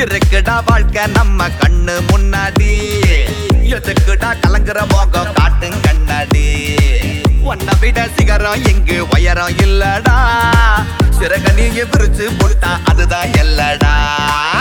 இருக்குடா வாழ்க்கை நம்ம கண்ணு முன்னாடி எதுக்குடா கலங்குற போகம் காட்டும் கண்ணாடி உன்னை விட சிகரம் இங்கு உயரம் இல்லடா சிறக நீங்க பிரிச்சு போட்டா அதுதான் எல்லடா